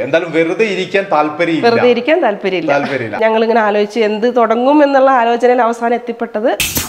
എന്തായാലും വെറുതെ ഇരിക്കാൻ താല്പര്യമില്ല വെറുതെ ഇരിക്കാൻ താല്പര്യമില്ല താല്പര്യമില്ല ഞങ്ങൾ ഇങ്ങനെ ആലോചിച്ച് എന്ത് തുടങ്ങും എന്നുള്ള ആലോചനയിൽ അവസാനം എത്തിപ്പെട്ടത്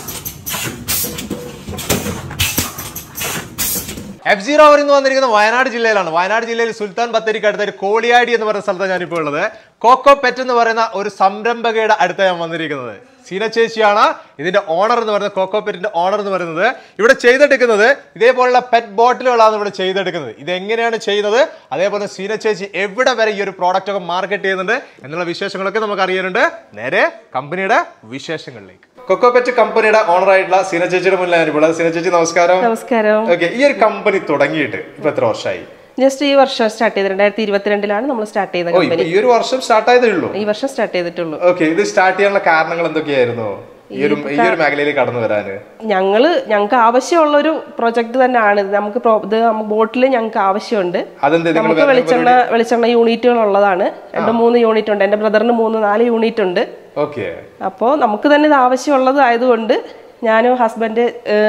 എഫ് സീറോ അവർ ഇന്ന് വന്നിരിക്കുന്ന വയനാട് ജില്ലയിലാണ് വയനാട് ജില്ലയിൽ സുൽത്താൻ ബത്തേരിക്ക് അടുത്ത ഒരു കോളിയാടി എന്ന് പറയുന്ന സ്ഥലത്താണ് ഞാനിപ്പോൾ ഉള്ളത് കോക്കോ പെറ്റ് എന്ന് പറയുന്ന ഒരു സംരംഭകയുടെ അടുത്ത് ഞാൻ വന്നിരിക്കുന്നത് സീന ചേച്ചിയാണ് ഇതിന്റെ ഓണർ എന്ന് പറയുന്നത് കോക്കോ പെറ്റിന്റെ ഓണർ എന്ന് പറയുന്നത് ഇവിടെ ചെയ്തെടുക്കുന്നത് ഇതേപോലുള്ള പെറ്റ് ബോട്ടിലുകളാണ് ഇവിടെ ചെയ്തെടുക്കുന്നത് ഇത് എങ്ങനെയാണ് ചെയ്യുന്നത് അതേപോലെ സീന ചേച്ചി എവിടെ വരെ ഈ ഒരു പ്രോഡക്റ്റ് ഒക്കെ മാർക്കറ്റ് ചെയ്യുന്നുണ്ട് എന്നുള്ള വിശേഷങ്ങളൊക്കെ നമുക്ക് അറിയാനുണ്ട് നേരെ കമ്പനിയുടെ വിശേഷങ്ങളിലേക്ക് കൊക്കോ പെറ്റ് കമ്പനിയുടെ ഓണർ ആയിട്ടുള്ള സീന ചേച്ചിയുടെ മുന്നിൽ ഞാനിപ്പോൾ സീന ചേച്ചി നമസ്കാരം നമസ്കാരം ഓക്കെ ഈ ഒരു കമ്പനി തുടങ്ങിയിട്ട് ഇപ്പൊ എത്ര വർഷമായി ജസ്റ്റ് ഈ വർഷം സ്റ്റാർട്ട് ചെയ്തത് രണ്ടായിരത്തി ഇരുപത്തിരണ്ടിലാണ് നമ്മൾ സ്റ്റാർട്ട് ചെയ്ത ഓ ഇപ്പൊ ഈ ഒരു വർഷം സ്റ്റാർട്ട് ആയതേ ഉള്ളൂ ഈ വർഷം സ്റ്റാർട്ട് ചെയ്തിട്ടുള്ളൂ ഓക്കെ ഇത് സ്റ്റാർട്ട് ചെയ്യാനുള്ള കാരണങ്ങൾ എന്തൊക്കെയായിരുന്നു ഈ ഒരു ഈ ഒരു മേഖലയിലേക്ക് കടന്നു വരാന് ഞങ്ങള് ഞങ്ങൾക്ക് ആവശ്യമുള്ള ഒരു പ്രൊജക്ട് തന്നെയാണ് ഇത് നമുക്ക് പ്രോ- ഇത് ബോട്ടിൽ ഞങ്ങൾക്ക് ആവശ്യമുണ്ട് അതെന്ത് നിങ്ങൾ നമുക്ക് വെളിച്ചെണ്ണ വെളിച്ചെണ്ണ യൂണിറ്റുകൾ ഉള്ളതാണ് രണ്ട് മൂന്ന് യൂണിറ്റ് ഉണ്ട് എൻ്റെ ബ്രദറിന് മൂന്ന് നാല് യൂണിറ്റ് ഉണ്ട് ഓക്കെ അപ്പോൾ നമുക്ക് തന്നെ ഇത് ആവശ്യമുള്ളത് ആയതുകൊണ്ട് ഞാനും ഹസ്ബൻഡ്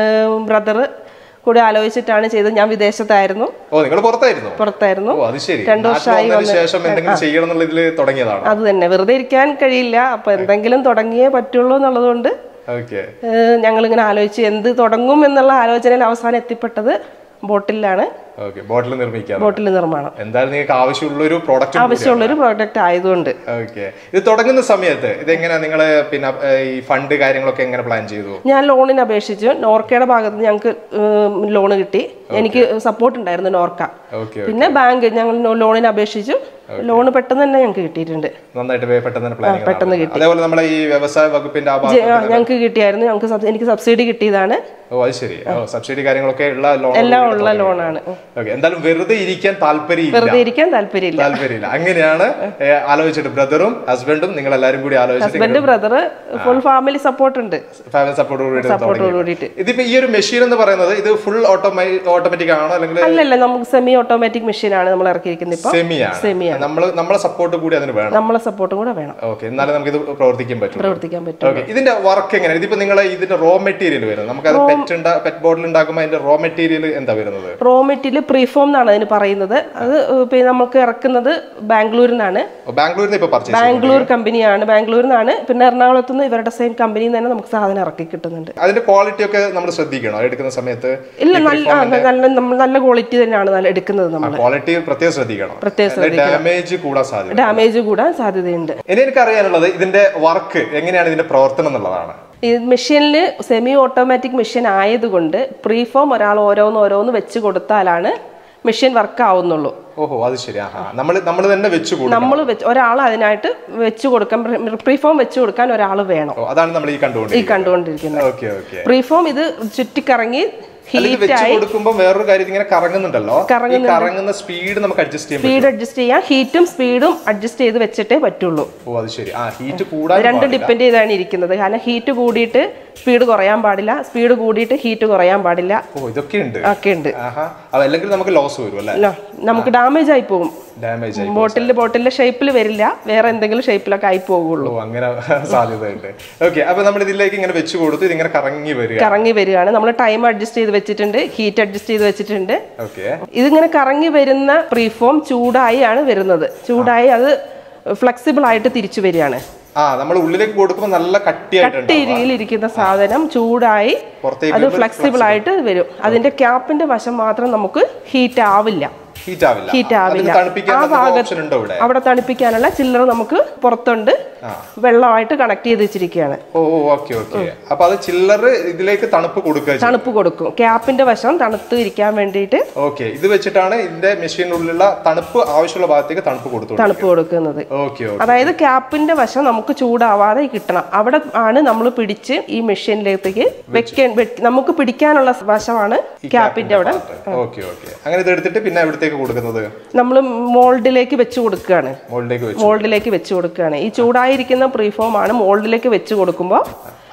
ബ്രദർ കൂടി ആലോചിച്ചിട്ടാണ് ചെയ്തത് ഞാൻ വിദേശത്തായിരുന്നു ഓ നിങ്ങൾ പുറത്തായിരുന്നു പുറത്തായിരുന്നു ഓ അത് ശരി രണ്ടു നാട്ടിൽ വർഷമായി വന്നതിന് ശേഷം എന്തെങ്കിലും ചെയ്യണം എന്നുള്ള ഇതിൽ തുടങ്ങിയതാണ് അത് തന്നെ വെറുതെ ഇരിക്കാൻ കഴിയില്ല അപ്പൊ എന്തെങ്കിലും തുടങ്ങിയേ പറ്റുള്ളൂ എന്നുള്ളതുകൊണ്ട് ഓക്കെ ഏഹ് ഞങ്ങളിങ്ങനെ ആലോചിച്ച് എന്ത് തുടങ്ങും എന്നുള്ള ആലോചനയിൽ അവസാനം എത്തിപ്പെട്ടത് ബോട്ടിലാണ് ഓക്കെ ബോട്ടിൽ നിർമ്മിക്കാം ബോട്ടിൽ നിർമ്മാണം എന്തായാലും നിങ്ങൾക്ക് ആവശ്യമുള്ള ഒരു പ്രോഡക്റ്റ് ആവശ്യമുള്ള ഒരു പ്രോഡക്റ്റ് ആയതുകൊണ്ട് ഓക്കെ ഇത് തുടങ്ങുന്ന സമയത്ത് ഇതെങ്ങനെയാ നിങ്ങൾ പിന്നെ ഏർ, ഈ ഫണ്ട് കാര്യങ്ങളൊക്കെ എങ്ങനെ പ്ലാൻ ചെയ്തു ഞാൻ ലോണിന് അപേക്ഷിച്ചു നോർക്കയുടെ ഭാഗത്ത് നിന്ന് ഞങ്ങൾക്ക് ലോണ് കിട്ടി എനിക്ക് സപ്പോർട്ട് ഉണ്ടായിരുന്നു നോർക്ക ഓക്കെ പിന്നെ ബാങ്ക് ഞങ്ങൾ ലോണിന് അപേക്ഷിച്ചു ലോണ് പെട്ടെന്ന് തന്നെ ഞങ്ങൾക്ക് കിട്ടിയിട്ടുണ്ട് നന്നായിട്ട് വേ- പെട്ടെന്ന് തന്നെ പ്ലാനിങ് പെട്ടെന്ന് കിട്ടി. അതേപോലെ നമ്മളെ ഈ വ്യവസായ വകുപ്പിന്റെ ആ ഭാഗത്ത് ആ, ഞങ്ങൾക്ക് കിട്ടിയായിരുന്നു ഞങ്ങൾക്ക് സബ്- എനിക്ക് സബ്സിഡി കിട്ടിയതാണ് ഓ അത് ശരി ഓ സബ്സിഡി കാര്യങ്ങളൊക്കെ ഉള്ള ലോൺ എല്ലാം ഉള്ള ലോണാണ് ഓക്കെ എന്തായാലും വെറുതെ ഇരിക്കാൻ താല്പര്യമില്ല വെറുതെ ഇരിക്കാൻ താല്പര്യമില്ല താല്പര്യമില്ല അങ്ങനെയാണ് ഏ, ആലോചിച്ചിട്ട് ബ്രദറും ഹസ്ബൻഡും നിങ്ങൾ എല്ലാരും കൂടി ആലോചിച്ചിട്ട് husband brother full family support ഉണ്ട് ഫാമിലി സപ്പോർട്ട് കൂടി സപ്പോർട്ടോട് കൂടിയിട്ട് ഇതിപ്പോ ഈ ഒരു മെഷീൻ എന്ന് പറയുന്നത് ഇത് ഫുൾ ഓട്ടോമാറ്റിക് ആണോ അല്ലെങ്കിൽ അല്ലല്ല നമുക്ക് സെമി ഓട്ടോമാറ്റിക് മെഷീനാണ് നമ്മൾ ഇറക്കിയിരിക്കുന്നത് ഇപ്പൊ സെമിയാണ് സെമിയാണ് നമ്മൾ നമ്മളെ സപ്പോർട്ട് കൂടി അതിന് വേണം നമ്മളെ സപ്പോർട്ടും കൂടെ വേണം ഓക്കെ എന്നാലും നമുക്ക് ഇത് പ്രവർത്തിക്കാൻ പറ്റും പ്രവർത്തിക്കാൻ പറ്റും ഓക്കെ ഇതിന്റെ വർക്ക് എങ്ങനെയാണ് ഇതിപ്പോ നിങ്ങൾ ഇതിന്റെ റോ മെറ്റീരിയൽ വരുന്നത് നമുക്ക് അത് പെറ്റ് പെറ്റ് ബോട്ടിൽ ഉണ്ടാക്കുമ്പോൾ അതിന്റെ റോ മെറ്റീരിയൽ എന്താ വരുന്നത് റോ മെറ്റീരിയൽ പ്രീഫോം എന്നാണ് അതിന് പറയുന്നത് അത് പിന്നെ നമുക്ക് ഇറക്കുന്നത് ബാംഗ്ലൂരിൽ നിന്നാണ് ഓ, ബാംഗ്ലൂരിൽ നിന്ന് ഇപ്പൊ പർച്ചേസ് ബാംഗ്ലൂർ കമ്പനിയാണ് ബാംഗ്ലൂരിൽ നിന്നാണ് പിന്നെ എറണാകുളത്ത് നിന്ന് ഇവരുടെ സെയിം കമ്പനിയിൽ നിന്ന് തന്നെ നമുക്ക് സാധനം ഇറക്കി കിട്ടുന്നുണ്ട് അതിന്റെ ക്വാളിറ്റി ഒക്കെ നമ്മൾ ശ്രദ്ധിക്കണം എടുക്കുന്ന സമയത്ത് ഇല്ല നല്ല ആ, നല്ല നമ്മൾ നല്ല ക്വാളിറ്റി തന്നെയാണ് നല്ല എടുക്കുന്നത് നമ്മൾ ക്വാളിറ്റി പ്രത്യേകം ശ്രദ്ധിക്കണം പ്രത്യേകം ഡാമേജ് കൂടാൻ സാധ്യത ഡാമേജ് കൂടാൻ സാധ്യതയുണ്ട് ഇനി എനിക്ക് അറിയാനുള്ളത് ഇതിന്റെ വർക്ക് എങ്ങനെയാണ് ഇതിന്റെ പ്രവർത്തനം എന്നുള്ളതാണ് ഈ മെഷീനിൽ സെമി ഓട്ടോമാറ്റിക് മെഷീൻ ആയതുകൊണ്ട് പ്രീഫോം ഒരാൾ ഓരോന്ന് ഓരോന്ന് വെച്ച് കൊടുത്താലാണ് മെഷീൻ വർക്ക് ആവുന്നുള്ളൂ ഓഹോ അത് ശരി ആഹാ നമ്മൾ നമ്മൾ തന്നെ വെച്ച് കൂടും നമ്മൾ വെച്ച് ഒരാൾ അതിനായിട്ട് വെച്ച് കൊടുക്കാൻ പ്രീഫോം വെച്ച് കൊടുക്കാൻ ഒരാൾ വേണം ഓ, അതാണ് നമ്മൾ ഈ ഈ കണ്ടുകൊണ്ടിരിക്കുന്നത് കണ്ടുകൊണ്ടിരിക്കുന്നത് ഓക്കെ ഓക്കെ പ്രീഫോം ഇത് ചുറ്റിക്കറങ്ങി അതിൽ ഹീറ്റ് വെച്ച് കൊടുക്കുമ്പോൾ വേറൊരു കാര്യം ഇങ്ങനെ കറങ്ങുന്നുണ്ടല്ലോ ഈ കറങ്ങുന്ന സ്പീഡ് നമുക്ക് അഡ്ജസ്റ്റ് ചെയ്യാൻ സ്പീഡ് അഡ്ജസ്റ്റ് ചെയ്യാൻ ഹീറ്റും സ്പീഡും അഡ്ജസ്റ്റ് ചെയ്ത് വെച്ചിട്ടേ പറ്റുള്ളൂ പറ്റും ഓ അത് ശരി ആ ഹീറ്റ് കൂടാൻ രണ്ടും ഡിപ്പെൻഡ് ചെയ്താണ് ഇരിക്കുന്നത് കാരണം ഹീറ്റ് കൂടിയിട്ട് സ്പീഡ് കുറയാൻ പാടില്ല സ്പീഡ് കൂടിയിട്ട് ഹീറ്റ് കുറയാൻ പാടില്ല ഓ ഇതൊക്കെ ഉണ്ട് ഒക്കെ ഉണ്ട് ആഹാ അത് അല്ലെങ്കിൽ നമുക്ക് ലോസ് വരും അല്ലേ ന- നമുക്ക് ഡാമേജ് ആയി പോകും ഡാമേജ് ആയി ബോട്ടിൽ ബോട്ടിലിന്റെ ഷേപ്പിൽ വരില്ല വേറെ എന്തെങ്കിലും ഷേപ്പിലൊക്കെ ആയി പോകുള്ളൂ ഓ അങ്ങനെ സാധ്യതയുണ്ട് ഓക്കെ അപ്പൊ നമ്മൾ ഇതിലേക്ക് ഇങ്ങനെ വെച്ച് കൊടുത്ത് ഇതിങ്ങനെ കറങ്ങി വരിക കറങ്ങി വരികയാണ് നമ്മൾ ടൈം അഡ്ജസ്റ്റ് ചെയ്ത് വെച്ചിട്ടുണ്ട് ഹീറ്റ് അഡ്ജസ്റ്റ് ചെയ്ത് വെച്ചിട്ടുണ്ട് ഓക്കെ ഇതിങ്ങനെ കറങ്ങി വരുന്ന പ്രീഫോം ചൂടായി ആണ് വരുന്നത് ചൂടായി അത് ഫ്ലെക്സിബിൾ ആയിട്ട് തിരിച്ചു വരികയാണ് ആ നമ്മൾ ഉള്ളിലേക്ക് കൊടുക്കുമ്പോൾ നല്ല കട്ടിയായിട്ടുണ്ട് കട്ടിയിരിക്കുന്ന സാധനം ചൂടായി പുറത്തേക്ക് അത് ഫ്ലെക്സിബിൾ ആയിട്ട് വരും അതിന്റെ ക്യാപ്പിന്റെ വശം മാത്രം നമുക്ക് ഹീറ്റ് ആവില്ല ഹീറ്റ് ആവില്ല ഹീറ്റ് ആവില്ല അതിന് തണുപ്പിക്കാൻ ഓപ്ഷൻ ഉണ്ടോ ഇവിടെ അവിടെ തണുപ്പിക്കാനുള്ള ചില്ലർ നമുക്ക് പുറത്തുണ്ട് വെള്ളമായിട്ട് കണക്ട് ചെയ്ത് വെച്ചിരിക്കുകയാണ് ഓ ഓക്കെ ഓക്കെ അപ്പൊ അത് ചില്ലർ ഇതിലേക്ക് തണുപ്പ് കൊടുക്കുക ചെയ്യും. തണുപ്പ് കൊടുക്കും ക്യാപ്പിന്റെ വശം തണുത്ത് ഇരിക്കാൻ വേണ്ടിയിട്ട് ഓക്കെ ഇത് വെച്ചിട്ടാണ് ഇതിന്റെ മെഷീനുള്ളിലുള്ള തണുപ്പ് ആവശ്യമുള്ള ഭാഗത്തേക്ക് തണുപ്പ് കൊടുത്തു തണുപ്പ് കൊടുക്കുന്നത് ഓക്കെ ഓക്കെ അതായത് ക്യാപ്പിന്റെ വശം നമുക്ക് ചൂടാവാതെ കിട്ടണം അവിടെ ആണ് നമ്മൾ പിടിച്ച് ഈ മെഷീനിലേക്ക് വെക്കാൻ വെ- നമുക്ക് പിടിക്കാനുള്ള വശമാണ് ക്യാപ്പിന്റെ അവിടെ ഓക്കെ ഓക്കെ അങ്ങനെ ഇത് എടുത്തിട്ട് പിന്നെ എവിടത്തേക്ക് കൊടുക്കുന്നത് നമ്മൾ മോൾഡിലേക്ക് വെച്ച് കൊടുക്കുകയാണ് മുകളിലേക്ക് വെച്ച് മോൾഡിലേക്ക് വെച്ച് കൊടുക്കുകയാണ് ഈ ചൂടായിരിക്കുന്ന പ്രീഫോം ആണ് മോൾഡിലേക്ക് വെച്ച് കൊടുക്കുമ്പോൾ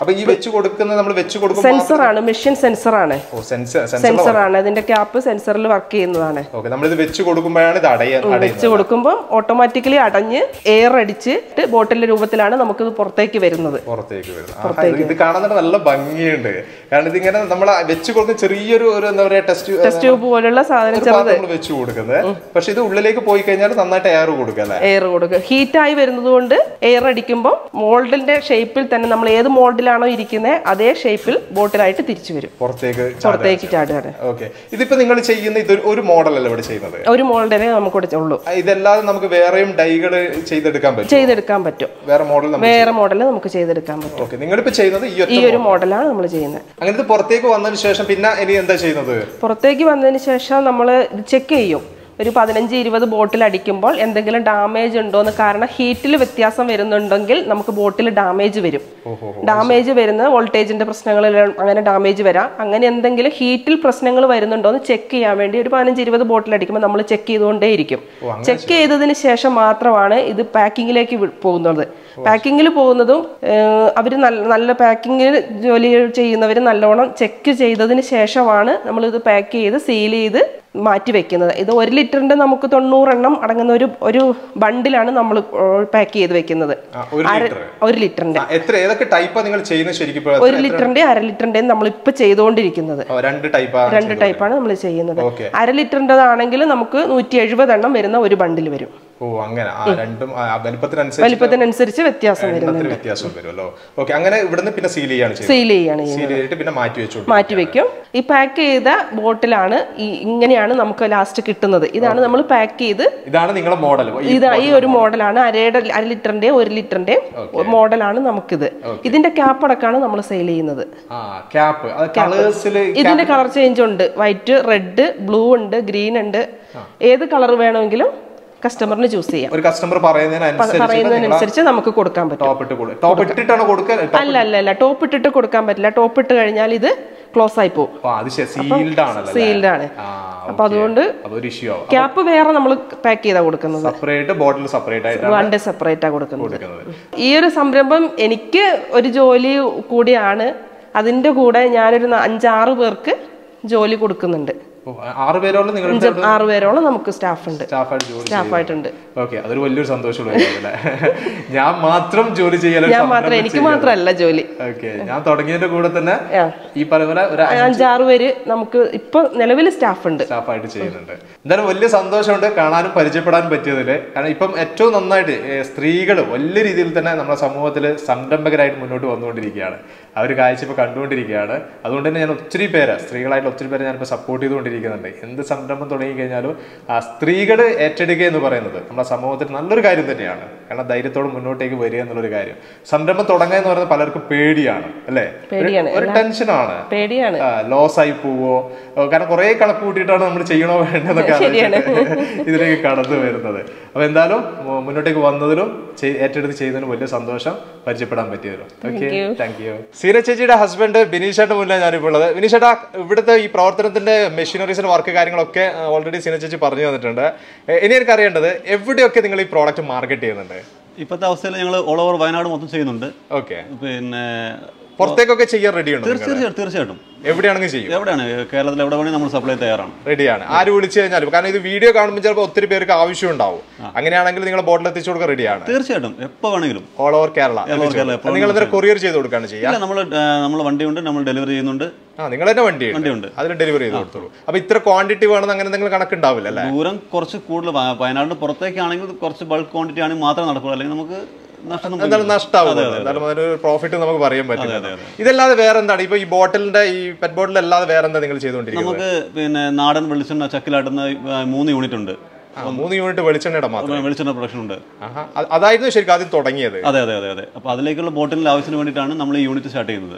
അപ്പൊ ഈ വെച്ച് കൊടുക്കുന്നത് നമ്മൾ വെച്ച് കൊടുക്കുമ്പോൾ സെൻസറാണ് മെഷീൻ സെൻസറാണ് ഓ സെൻസർ സെൻസർ സെൻസറാണ് ഇതിന്റെ ക്യാപ്പ് സെൻസറിൽ വർക്ക് ചെയ്യുന്നതാണ് ഓക്കെ നമ്മളിത് വെച്ച് കൊടുക്കുമ്പോഴാണ് ഇത് അടയ അടയുന്നത് വെച്ച് കൊടുക്കുമ്പോൾ ഓട്ടോമാറ്റിക്കലി അടഞ്ഞ് എയർ അടിച്ചിട്ട് ബോട്ടിലിന്റെ രൂപത്തിലാണ് നമുക്കിത് പുറത്തേക്ക് വരുന്നത് പുറത്തേക്ക് വരുന്നത് ആഹാ, ഇത് ഇത് കാണാൻ തന്നെ നല്ല ഭംഗിയുണ്ട് കാരണം ഇതിങ്ങനെ നമ്മൾ വെച്ച് കൊടുക്കുന്ന ചെറിയൊരു ഒരു എന്താ പറയാ ടെസ്റ്റ് ടെസ്റ്റ് ട്യൂബ് പോലുള്ള സാധനം ചെറുത് നമ്മൾ വെച്ച് കൊടുക്കുന്നത് പക്ഷെ ഇത് ഉള്ളിലേക്ക് പോയി കഴിഞ്ഞാൽ നന്നായിട്ട് എയർ കൊടുക്കുക അല്ലേ എയർ കൊടുക്കുക ഹീറ്റായി വരുന്നത് കൊണ്ട് എയർ അടിക്കുമ്പോൾ മോൾഡിന്റെ ഷേപ്പിൽ തന്നെ നമ്മൾ ഏത് മോൾഡിലാണോ ഇരിക്കുന്നത് അതേ ഷേപ്പിൽ ബോട്ടിലായിട്ട് തിരിച്ചു വരും പുറത്തേക്ക് പുറത്തേക്ക് ചാടുകയാണ് ഓക്കെ ഇതിപ്പോ നിങ്ങൾ ചെയ്യുന്ന ഇത് ഒരു മോഡലല്ല ഇവിടെ ചെയ്യുന്നത് ഒരു മോൾഡിനെ നമുക്ക് ഇവിടെ ഉള്ളൂ ആ, ഇതല്ലാതെ നമുക്ക് വേറെയും ഡൈകൾ ചെയ്തെടുക്കാൻ പറ്റും ചെയ്തെടുക്കാൻ പറ്റും വേറെ മോഡൽ നമ്മൾ വേറെ മോഡൽ നമുക്ക് ചെയ്തെടുക്കാൻ പറ്റും ഓക്കെ നിങ്ങളിപ്പോ ചെയ്യുന്നത് ഈ ഒറ്റ ഈ ഒരു മോഡലാണ് നമ്മൾ ചെയ്യുന്നത് അങ്ങനെ ഇത് പുറത്തേക്ക് വന്നതിന് ശേഷം പിന്നെ ഇനി എന്താ ചെയ്യുന്നത് പുറത്തേക്ക് വന്നതിന് ശേഷം നമ്മൾ ചെക്ക് ചെയ്യും ഒരു പതിനഞ്ച് ഇരുപത് ബോട്ടിൽ അടിക്കുമ്പോൾ എന്തെങ്കിലും ഡാമേജ് ഉണ്ടോന്ന് കാരണം ഹീറ്റിൽ വ്യത്യാസം വരുന്നുണ്ടെങ്കിൽ നമുക്ക് ബോട്ടിൽ ഡാമേജ് വരും ഓഹോ ഡാമേജ് വരുന്ന വോൾട്ടേജിന്റെ പ്രശ്നങ്ങളിൽ അങ്ങനെ ഡാമേജ് വരാം അങ്ങനെ എന്തെങ്കിലും ഹീറ്റിൽ പ്രശ്നങ്ങൾ വരുന്നുണ്ടോ എന്ന് ചെക്ക് ചെയ്യാൻ വേണ്ടി ഒരു പതിനഞ്ച് ഇരുപത് ബോട്ടിൽ അടിക്കുമ്പോൾ നമ്മൾ ചെക്ക് ചെയ്തുകൊണ്ടേയിരിക്കും ചെക്ക് ചെയ്തതിന് ശേഷം മാത്രമാണ് ഇത് പാക്കിങ്ങിലേക്ക് പോകുന്നത് പാക്കിങ്ങിൽ പോകുന്നതും അവർ നല്ല നല്ല പാക്കിങ്ങിൽ ജോലി ചെയ്യുന്നവർ നല്ലോണം ചെക്ക് ചെയ്തതിന് ശേഷമാണ് നമ്മൾ ഇത് പാക്ക് ചെയ്ത് സീൽ ചെയ്ത് മാറ്റി വെക്കുന്നത് ഇത് ഒരു ലിറ്ററിന്റെ നമുക്ക് തൊണ്ണൂറെണ്ണം അടങ്ങുന്ന ഒരു ഒരു ബണ്ടിലാണ് നമ്മൾ പാക്ക് ചെയ്ത് വെക്കുന്നത് ആ, ഒരു അര- ലിറ്റർ ഒരു ലിറ്ററിന്റെ ആ, എത്ര ഏതൊക്കെ ടൈപ്പാ നിങ്ങൾ ചെയ്യുന്നത് ശരിക്കും ഇപ്പൊ ഒരു ലിറ്ററിന്റെ അര ലിറ്ററിന്റെയും നമ്മൾ ഇപ്പൊ ചെയ്തുകൊണ്ടിരിക്കുന്നത് ഓ, രണ്ട് ടൈപ്പാ രണ്ട് ടൈപ്പാണ് നമ്മൾ ചെയ്യുന്നത് ഓക്കെ അര ലിറ്ററിൻ്റെതാണെങ്കിൽ നമുക്ക് നൂറ്റി എഴുപത് എണ്ണം വരുന്ന ഒരു ബണ്ടിൽ വരും ഓ അങ്ങനെ ആ രണ്ടും ആ, വലിപ്പത്തിനനുസരിച്ച് വലിപ്പത്തിനനുസരിച്ച് വ്യത്യാസം വരും എണ്ണത്തിന് വ്യത്യാസം വരുമല്ലോ ഓക്കെ അങ്ങനെ ഇവിടുന്ന് പിന്നെ സീൽ ചെയ്യാണ് ചെയ്യുന്നത് സീൽ ചെയ്യാണ് ചെയ്യുന്നത് സീൽ ചെയ്തിട്ട് പിന്നെ മാറ്റി വെച്ചു കൊടുക്കും. മാറ്റി വെക്കും ഈ പാക്ക് ചെയ്ത ബോട്ടിലാണ് ഈ ഇങ്ങനെയാണ് നമുക്ക് ലാസ്റ്റ് കിട്ടുന്നത് ഇതാണ് നമ്മൾ പാക്ക് ചെയ്ത് ഇതാണ് നിങ്ങളെ മോഡൽ ഇതാ ഈ ഒരു മോഡലാണ് അരയുടെ അര ലിറ്ററിന്റെ ഒരു ലിറ്ററിന്റെ മോഡലാണ് നമുക്കിത് ഇതിന്റെ ക്യാപ്പ് അടക്കമാണ് നമ്മൾ സെയിൽ ചെയ്യുന്നത് ആ ക്യാപ്പ് അത് കളേഴ്സിൽ ഇതിന്റെ കളർ ചേഞ്ച് ഉണ്ട് വൈറ്റ് റെഡ് ബ്ലൂ ഉണ്ട് ഗ്രീൻ ഉണ്ട് ഏത് കളർ വേണമെങ്കിലും കസ്റ്റമറിന് ചൂസ് ചെയ്യാം ഒരു കസ്റ്റമർ പറയുന്നതിനനുസരിച്ച് പറയുന്നതിനനുസരിച്ച് നമുക്ക് കൊടുക്കാൻ പറ്റും ടോപ്പ് ഇട്ട് കൊടുക്കും ടോപ്പ് ഇട്ടിട്ടാണ് കൊടുക്കുക അല്ല അല്ല അല്ല ടോപ്പ് ഇട്ടിട്ട് കൊടുക്കാൻ പറ്റില്ല ടോപ്പ് ഇട്ട് കഴിഞ്ഞാൽ ഇത് ക്ലോസ് ആയി പോകും ആ, അത് സീൽഡ് ആണല്ലോ സീൽഡ് ആണ് ആ അപ്പൊ അതുകൊണ്ട് അപ്പൊ ഒരു ഇഷ്യൂ ആവും ക്യാപ്പ് വേറെ നമ്മൾ പാക്ക് ചെയ്താ കൊടുക്കുന്നത് സെപ്പറേറ്റ് ബോട്ടിൽ സെപ്പറേറ്റ് ആയിട്ടാണ് വണ്ട് സെപ്പറേറ്റ് ആ കൊടുക്കുന്നത് കൊടുക്കുന്നത് ഈ ഒരു സംരംഭം എനിക്ക് ഒരു ജോലി കൂടിയാണ് അതിന്റെ കൂടെ ഞാനൊരു ന- അഞ്ചാറ് പേർക്ക് ജോലി കൊടുക്കുന്നുണ്ട് ഓ, ആറ് പേരോളം നിങ്ങൾ അഞ്ച് ആറ് പേരോളം നമുക്ക് സ്റ്റാഫ് ഉണ്ട് സ്റ്റാഫായിട്ട് ജോലി സ്റ്റാഫായിട്ടുണ്ട് ഓക്കെ അതൊരു വലിയൊരു സന്തോഷമുള്ള കാര്യമല്ലേ ഞാൻ മാത്രം ജോലി ചെയ്യാൻ ഞാൻ മാത്രം എനിക്ക് മാത്രമല്ല ജോലി ഓക്കെ ഞാൻ തുടങ്ങിയതിന്റെ കൂടെ തന്നെ ആ. ഈ പറയുന്ന പോലെ ഒരു അഞ്ചാറ് പേര് നമുക്ക് ഇപ്പൊ നിലവിൽ സ്റ്റാഫ് ഉണ്ട് സ്റ്റാഫായിട്ട് ചെയ്യുന്നുണ്ട് എന്തായാലും വലിയ സന്തോഷമുണ്ട് കാണാനും പരിചയപ്പെടാനും പറ്റിയതിൽ കാരണം ഇപ്പം ഏറ്റവും നന്നായിട്ട് സ്ത്രീകൾ വലിയ രീതിയിൽ തന്നെ നമ്മുടെ സമൂഹത്തിൽ സംരംഭകരായിട്ട് മുന്നോട്ട് വന്നുകൊണ്ടിരിക്കുകയാണ് ആ ഒരു കാഴ്ച ഇപ്പോൾ കണ്ടുകൊണ്ടിരിക്കുകയാണ് അതുകൊണ്ട് തന്നെ ഞാൻ ഒത്തിരി പേര് സ്ത്രീകളായിട്ടുള്ള ഒത്തിരി പേരെ ഞാനിപ്പോൾ സപ്പോർട്ട് ചെയ്തുകൊണ്ടിരിക്കുന്നുണ്ട് എന്ത് സംരംഭം തുടങ്ങി കഴിഞ്ഞാലും ആ സ്ത്രീകൾ ഏറ്റെടുക്കുക എന്ന് പറയുന്നത് നമ്മുടെ സമൂഹത്തിൽ നല്ലൊരു കാര്യം തന്നെയാണ് കാരണം ധൈര്യത്തോടെ മുന്നോട്ടേക്ക് വരിക എന്നുള്ളൊരു കാര്യം സംരംഭം തുടങ്ങുക എന്ന് പറയുന്നത് പലർക്കും പേടിയാണ് അല്ലേ പേടിയാണ്. ഒരു ടെൻഷനാണ് പേടിയാണ് ലോസ് ആയി പോവോ ഏഹ് കാരണം കുറെ കണക്ക് കൂട്ടിയിട്ടാണ് നമ്മൾ ചെയ്യണോ വേണ്ടതൊക്കെ ഇതിലേക്ക് കടന്നു വരുന്നത് അപ്പൊ എന്തായാലും മു- മുന്നോട്ടേക്ക് വന്നതിലും ചെയ്- ഏറ്റെടുത്ത് ചെയ്തതിനും വലിയ സന്തോഷം പരിചയപ്പെടാൻ പറ്റിയതിലും ഓക്കെ താങ്ക് യു സീന ചേച്ചിയുടെ ഹസ്ബൻഡ് ബിനീഷേട്ട മുന്നേ ഞാനിപ്പോൾ ഉള്ളത് ബിനീഷേട്ടാ ഇവിടുത്തെ ഈ പ്രവർത്തനത്തിന്റെ മെഷീനറീസിന്റെ വർക്ക് കാര്യങ്ങളൊക്കെ ഓൾറെഡി സീന ചേച്ചി പറഞ്ഞു തന്നിട്ടുണ്ട് ഏഹ് ഇനി എനിക്ക് അറിയേണ്ടത് എവിടെയൊക്കെ നിങ്ങൾ ഈ പ്രോഡക്റ്റ് മാർക്കറ്റ് ചെയ്യുന്നുണ്ട് ഇപ്പോഴത്തെ അവസ്ഥയിൽ ഞങ്ങൾ ഓൾ ഓവർ വയനാട് മൊത്തം ചെയ്യുന്നുണ്ട് ഓക്കെ പിന്നെ പുറത്തേക്കൊക്കെ ചെയ്യാൻ റെഡിയുണ്ട് തീർച്ചയായിട്ടും തീർച്ചയായിട്ടും എവിടെയാണെങ്കിലും ചെയ്യും എവിടെയാണ് കേരളത്തിൽ എവിടെ വേണമെങ്കിൽ നമ്മൾ സപ്ലൈ തയ്യാറാണ് റെഡിയാണ് ആര് വിളിച്ചു കഴിഞ്ഞാലും കാരണം ഇത് വീഡിയോ കാണുമ്പോൾ ചിലപ്പോൾ ഒത്തിരി പേർക്ക് ആവശ്യം ഉണ്ടാവും അങ്ങനെയാണെങ്കിൽ നിങ്ങൾ ബോട്ടിൽ എത്തിച്ചു കൊടുക്കാൻ റെഡിയാണ് തീർച്ചയായിട്ടും എപ്പോൾ വേണമെങ്കിലും all over Kerala All over Kerala, എപ്പോൾ നിങ്ങൾ എന്തൊരു കൊറിയർ ചെയ്ത് കൊടുക്കുകയാണ് ചെയ്യുക ഇല്ല നമ്മൾ നമ്മൾ വണ്ടിയുണ്ട് നമ്മൾ ഡെലിവറി ചെയ്യുന്നുണ്ട് ആ നിങ്ങൾ തന്നെ വണ്ടി വണ്ടിയുണ്ട്. അതിൽ ഡെലിവറി ചെയ്ത് കൊടുത്തോളൂ അപ്പൊ ഇത്ര ക്വാണ്ടിറ്റി വേണമെന്ന് അങ്ങനെ എന്തെങ്കിലും കണക്കുണ്ടാവില്ല അല്ലേ ദൂരം കുറച്ച് കൂടുതൽ വ- വയനാടിന് പുറത്തേക്കാണെങ്കിൽ കുറച്ച് ബൾക്ക് ക്വാണ്ടിറ്റി ആണെങ്കിൽ മാത്രമേ നടക്കുള്ളൂ അല്ലെങ്കിൽ നമുക്ക് നഷ്ടം നമുക്ക് എന്തായാലും നഷ്ടാവും എന്തായാലും അതിനൊരു പ്രോഫിറ്റ് നമുക്ക് പറയാൻ പറ്റില്ല ഇതല്ലാതെ വേറെ എന്താണ് ഇപ്പൊ ഈ ബോട്ടിലിന്റെ ഈ പെറ്റ് ബോട്ടിൽ അല്ലാതെ വേറെ എന്താ നിങ്ങൾ ചെയ്തുകൊണ്ടിരിക്കുന്നത് നമുക്ക് പിന്നെ നാടൻ വെളിച്ചെണ്ണ ചക്കിലാട്ടുന്ന ആ, മൂന്ന് യൂണിറ്റ് ഉണ്ട് ആ, മൂന്ന് യൂണിറ്റ് വെളിച്ചെണ്ണയുടെ മാത്രം വെളിച്ചെണ്ണ പ്രൊഡക്ഷൻ ഉണ്ട് ആഹാ. അത് അതായിരുന്നു ശരിക്കും ആദ്യം തുടങ്ങിയത് അതെ അതെ അതെ അതെ അപ്പോൾ അതിലേക്കുള്ള ബോട്ടിലിന്റെ ആവശ്യത്തിന് വേണ്ടിയിട്ടാണ് നമ്മൾ ഈ യൂണിറ്റ് സ്റ്റാർട്ട് ചെയ്യുന്നത്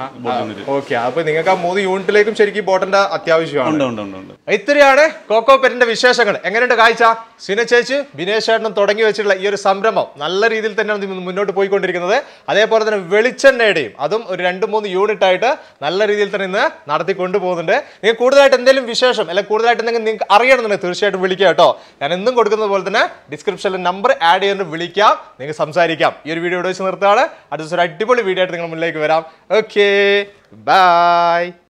ഓക്കെ അപ്പൊ നിങ്ങൾക്ക് ആ മൂന്ന് യൂണിറ്റിലേക്കും ശരിക്കും ബോട്ടിന്റെ അത്യാവശ്യമാണ് ഉണ്ട് ഉണ്ട് ഉണ്ട് ഉണ്ട് ഇത്രയാണ് കോക്കോ പെറ്റിന്റെ വിശേഷങ്ങൾ എങ്ങനെയുണ്ട് കാഴ്ച സിന ചേച്ചി ബിനേഷ് ചേട്ടനും തുടങ്ങി വെച്ചിട്ടുള്ള ഈ ഒരു സംരംഭം നല്ല രീതിയിൽ തന്നെയാണ് ഇത് മുന്നോട്ട് പോയിക്കൊണ്ടിരിക്കുന്നത് അതേപോലെ തന്നെ വെളിച്ചെണ്ണയുടെയും അതും ഒരു രണ്ട് മൂന്ന് യൂണിറ്റ് ആയിട്ട് നല്ല രീതിയിൽ തന്നെ ഇന്ന് നടത്തി കൊണ്ടുപോകുന്നുണ്ട് നിങ്ങൾക്ക് കൂടുതലായിട്ട് എന്തെങ്കിലും വിശേഷം അല്ലെങ്കിൽ കൂടുതലായിട്ട് എന്തെങ്കിലും നിങ്ങൾക്ക് അറിയണമെന്നുണ്ടെങ്കിൽ തീർച്ചയായിട്ടും വിളിക്കുക കേട്ടോ ഞാൻ എന്നും കൊടുക്കുന്നത് പോലെ തന്നെ ഡിസ്ക്രിപ്ഷനിൽ നമ്പർ ആഡ് ചെയ്തിട്ട് വിളിക്കാം നിങ്ങൾക്ക് സംസാരിക്കാം ഈ ഒരു വീഡിയോ ഇവിടെ വെച്ച് നിർത്താണ് അടുത്ത ദിവസം ഒരു അടിപൊളി വീഡിയോ ആയിട്ട് നിങ്ങൾ മുന്നിലേക്ക് വരാം ഓക്കെ ബൈ